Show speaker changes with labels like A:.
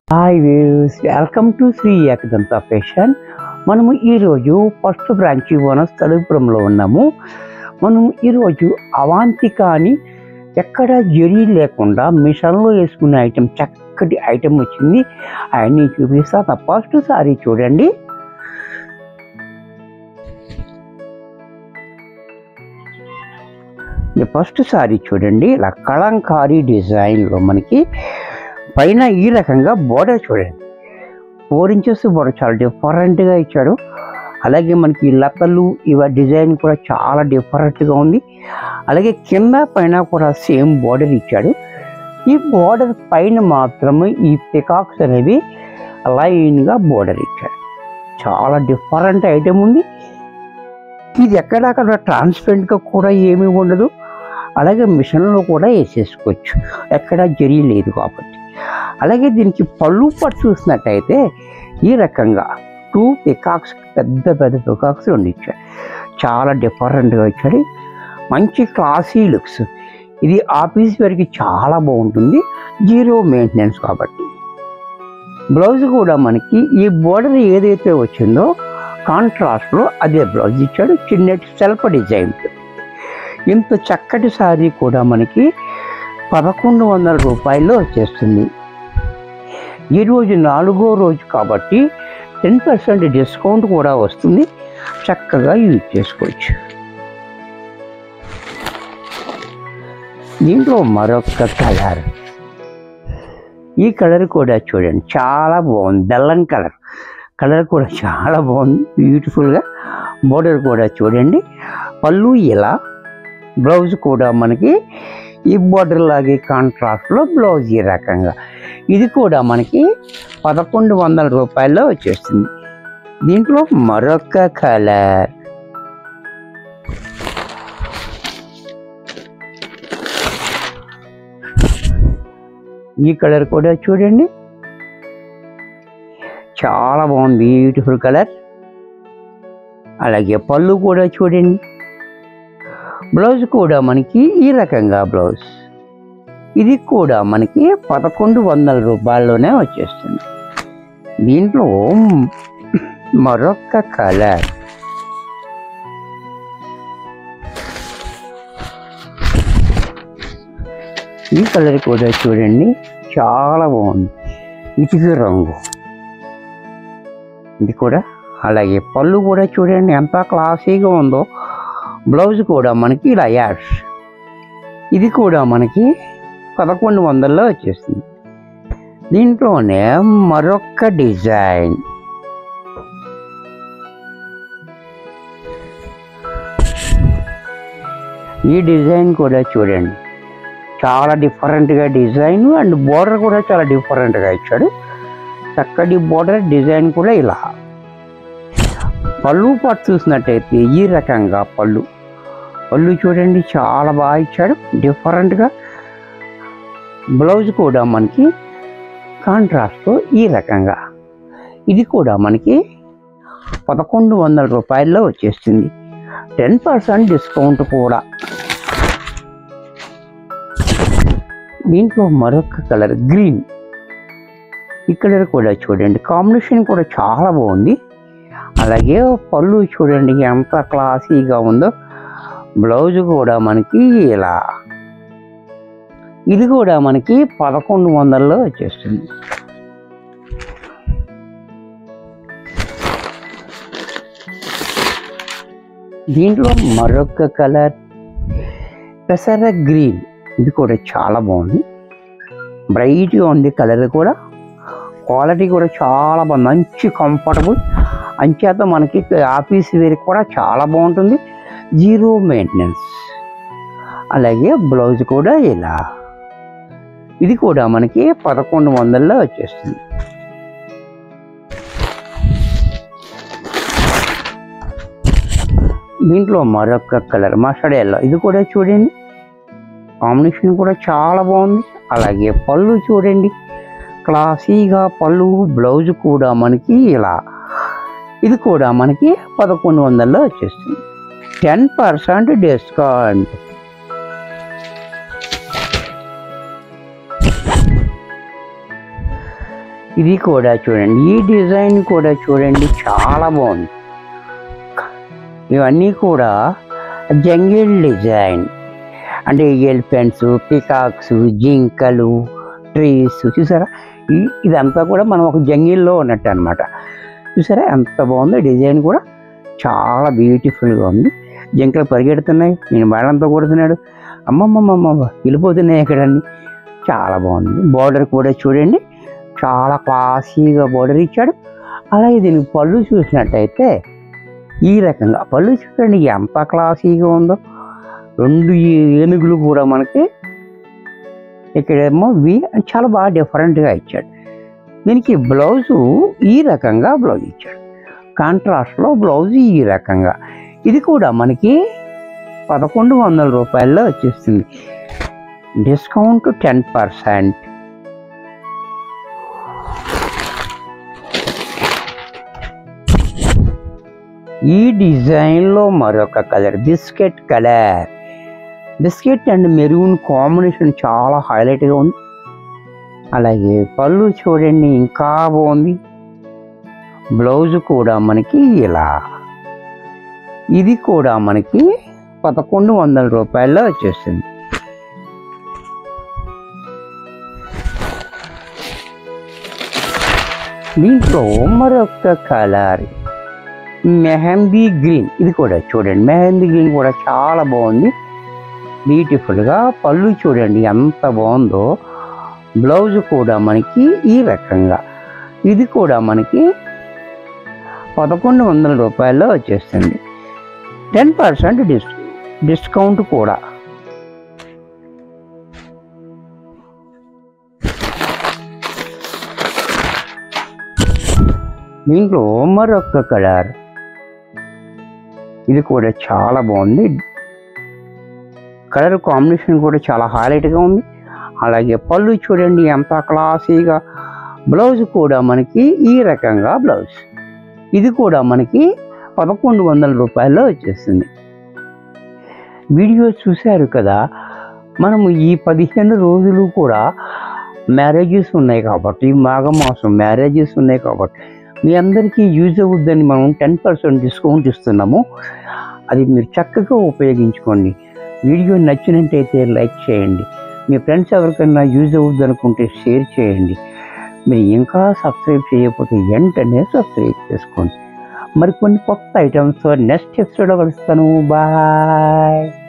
A: hi views welcome to Shri Ekadanta fashion మనము ఈరోజు first branch owners తలుపురంలో ఉన్నాము మనం ఈరోజు అవాంతిక అని ఎక్కడ జరీ లేకుండా మిషన్లో వేసుకునే ఐటెం చక్కటి ఐటెం వచ్చింది అవన్నీ చూపిస్తా ఫస్ట్ సారీ చూడండి ఈ ఫస్ట్ సారీ చూడండి ఇలా కలంకారీ డిజైన్లో మనకి పైన ఈ రకంగా బోర్డర్ చూడండి ఫోర్ ఇంచెస్ బోర్డర్ చాలా డిఫరెంట్గా ఇచ్చాడు అలాగే మనకి ఈ లతలు ఇవ డిజైన్ కూడా చాలా డిఫరెంట్గా ఉంది అలాగే కింద పైన కూడా సేమ్ బోర్డర్ ఇచ్చాడు ఈ బోర్డర్ పైన మాత్రమే ఈ పికాక్స్ అనేవి లైన్గా బోర్డర్ ఇచ్చాడు చాలా డిఫరెంట్ ఐటెం ఉంది ఇది ఎక్కడక్కడ ట్రాన్స్పరెంట్గా కూడా ఏమీ ఉండదు అలాగే మిషన్లో కూడా వేసేసుకోవచ్చు ఎక్కడ జరీ లేదు కాబట్టి అలాగే దీనికి పళ్ళు పట్టు చూసినట్టయితే ఈ రకంగా టూ పికాక్స్ పెద్ద పెద్ద పికాక్స్ రెండు ఇచ్చాడు చాలా డిఫరెంట్గా ఇచ్చాడు మంచి క్లాసీ లుక్స్ ఇది ఆఫీస్ వరకు చాలా బాగుంటుంది జీరో మెయింటెనెన్స్ కాబట్టి బ్లౌజ్ కూడా మనకి ఈ బోర్డర్ ఏదైతే వచ్చిందో కాంట్రాస్ట్లో అదే బ్లౌజ్ ఇచ్చాడు చిన్నటి సెల్ఫ్ డిజైన్ ఇంత చక్కటి శారీ కూడా మనకి పదకొండు వందల రూపాయల్లో వచ్చేస్తుంది ఈరోజు నాలుగో రోజు కాబట్టి టెన్ పర్సెంట్ డిస్కౌంట్ కూడా వస్తుంది చక్కగా యూజ్ చేసుకోవచ్చు దీంట్లో మరొక కలర్ ఈ కలర్ కూడా చూడండి చాలా బాగుంది బెల్లం కలర్ కలర్ కూడా చాలా బాగుంది బ్యూటిఫుల్గా బోర్డర్ కూడా చూడండి పళ్ళు ఇలా బ్లౌజ్ కూడా మనకి ఈ బోర్డర్ లాగే కాంట్రాస్ట్లో బ్లౌజ్ ఈ రకంగా ఇది కూడా మనకి పదకొండు వందల రూపాయల్లో వచ్చేస్తుంది దీంట్లో మరొక కలర్ ఈ కలర్ కూడా చూడండి చాలా బాగుంది బ్యూటిఫుల్ కలర్ అలాగే పళ్ళు కూడా చూడండి బ్లౌజ్ కూడా మనకి ఈ రకంగా బ్లౌజ్ ఇది కూడా మనకి పదకొండు వందల రూపాయల్లోనే వచ్చేస్తుంది దీంట్లో మరొక కలర్ ఈ కలర్ కూడా చూడండి చాలా బాగుంది ఇటుక రంగు ఇది కూడా అలాగే పళ్ళు కూడా చూడండి ఎంత క్లాసీగా ఉందో బ్లౌజ్ కూడా మనకి ఇలా యాష్ ఇది కూడా మనకి పదకొండు వందల్లో వచ్చేస్తుంది దీంట్లోనే మరొక డిజైన్ ఈ డిజైన్ కూడా చూడండి చాలా డిఫరెంట్గా డిజైన్ అండ్ బోర్డర్ కూడా చాలా డిఫరెంట్గా ఇచ్చాడు చక్కటి బోర్డర్ డిజైన్ కూడా ఇలా పళ్ళు పట్టు చూసినట్టయితే ఈ రకంగా పళ్ళు పళ్ళు చూడండి చాలా బాగా ఇచ్చాడు డిఫరెంట్గా బ్లౌజ్ కూడా మనకి కాంట్రాస్ట్తో ఈ రకంగా ఇది కూడా మనకి పదకొండు వందల రూపాయల్లో వచ్చేస్తుంది టెన్ పర్సెంట్ డిస్కౌంట్ కూడా దీంట్లో మరొక కలర్ గ్రీన్ ఈ కలర్ కూడా చూడండి కాంబినేషన్ కూడా చాలా బాగుంది అలాగే పళ్ళు చూడండి ఎంత క్లాసీగా ఉందో బ్లౌజ్ కూడా మనకి ఇలా ఇది కూడా మనకి పదకొండు వందల్లో వచ్చేస్తుంది దీంట్లో మరొక కలర్ పెసర గ్రీన్ ఇది కూడా చాలా బాగుంది బ్రైట్గా ఉంది కలర్ కూడా క్వాలిటీ కూడా చాలా బాగుంది మంచి కంఫర్టబుల్ అంచేత మనకి ఆఫీస్ వేర్ కూడా చాలా బాగుంటుంది జీరో మెయింటెనెన్స్ అలాగే బ్లౌజ్ కూడా ఇలా ఇది కూడా మనకి పదకొండు వందల్లో వచ్చేస్తుంది దీంట్లో మరొక కలర్ మస్టర్డ్ ఎల్లో ఇది కూడా చూడండి కాంబినేషన్ కూడా చాలా బాగుంది అలాగే పళ్ళు చూడండి క్లాసీగా పళ్ళు బ్లౌజ్ కూడా మనకి ఇలా ఇది కూడా మనకి పదకొండు వందల్లో వచ్చేస్తుంది టెన్ పర్సెంట్ డిస్కౌంట్ ఇది కూడా చూడండి ఈ డిజైన్ కూడా చూడండి చాలా బాగుంది ఇవన్నీ కూడా జంగిల్ డిజైన్ అంటే ఎలిఫెంట్స్ పికాక్స్ జింకలు ట్రీస్ చూసారా ఈ- ఇదంతా కూడా మనం ఒక జంగిల్లో ఉన్నట్టు అనమాట చూసారా ఎంత బాగుందో డిజైన్ కూడా చాలా బ్యూటిఫుల్గా ఉంది జింకలు పరిగెడుతున్నాయి నేను మేడంతో కొడుతున్నాడు అమ్మమ్మమ్మమ్మ వెళ్ళిపోతున్నాయి ఇక్కడన్నీ చాలా బాగుంది బార్డర్ కూడా చూడండి చాలా క్లాసీగా బార్డర్ ఇచ్చాడు అలాగే దీనికి పళ్ళు చూసినట్టయితే ఈ రకంగా పళ్ళు చూడండి ఎంత క్లాసీగా ఉందో రెండు ఏనుగులు కూడా మనకి ఇక్కడేమో వి చాలా బాగా డిఫరెంట్గా ఇచ్చాడు దీనికి బ్లౌజు ఈ రకంగా బ్లౌజ్ ఇచ్చాడు కాంట్రాస్ట్లో బ్లౌజ్ ఈ రకంగా ఇది కూడా మనకి పదకొండు వందల రూపాయల్లో వచ్చేస్తుంది డిస్కౌంట్ టెన్ పర్సెంట్ ఈ డిజైన్లో మరొక colour biscuit colour biscuit and maroon combination చాలా హైలైట్గా ఉంది అలాగే పళ్ళు చూడండి ఇంకా బాగుంది బ్లౌజ్ కూడా మనకి ఇలా ఇది కూడా మనకి పదకొండు వందల రూపాయల్లో వచ్చేస్తుంది దీంట్లో మరొక కలర్ మెహందీ గ్రీన్ ఇది కూడా చూడండి మెహందీ గ్రీన్ కూడా చాలా బాగుంది బ్యూటిఫుల్గా పళ్ళు చూడండి ఎంత బాగుందో బ్లౌజ్ కూడా మనకి ఈ రకంగా ఇది కూడా మనకి పదకొండు వందల రూపాయల్లో వచ్చేస్తుంది టెన్ పర్సెంట్ డిస్ డిస్కౌంట్ కూడా దీంట్లో మరొక కలర్ ఇది కూడా చాలా బాగుంది కలర్ కాంబినేషన్ కూడా చాలా హైలైట్గా ఉంది అలాగే పళ్ళు చూడండి ఎంత క్లాసీగా బ్లౌజ్ కూడా మనకి ఈ రకంగా బ్లౌజ్ ఇది కూడా మనకి పదకొండు వందల రూపాయల్లో వచ్చేస్తుంది వీడియో చూశారు కదా మనము ఈ పదిహేను రోజులు కూడా మ్యారేజెస్ ఉన్నాయి కాబట్టి మాఘమాసం మ్యారేజెస్ ఉన్నాయి కాబట్టి మీ అందరికీ యూజ్ అవుద్దని మనం టెన్ పర్సెంట్ డిస్కౌంట్ ఇస్తున్నాము అది మీరు చక్కగా ఉపయోగించుకోండి వీడియో నచ్చినట్టయితే లైక్ చేయండి మీ ఫ్రెండ్స్ ఎవరికైనా యూజ్ అవుద్ది అనుకుంటే షేర్ చేయండి మీరు ఇంకా సబ్స్క్రైబ్ చేయకపోతే వెంటనే సబ్స్క్రైబ్ చేసుకోండి మరి కొన్ని కొత్త ఐటమ్స్ నెక్స్ట్ ఎపిసోడ్లో కలుస్తాను బాయ్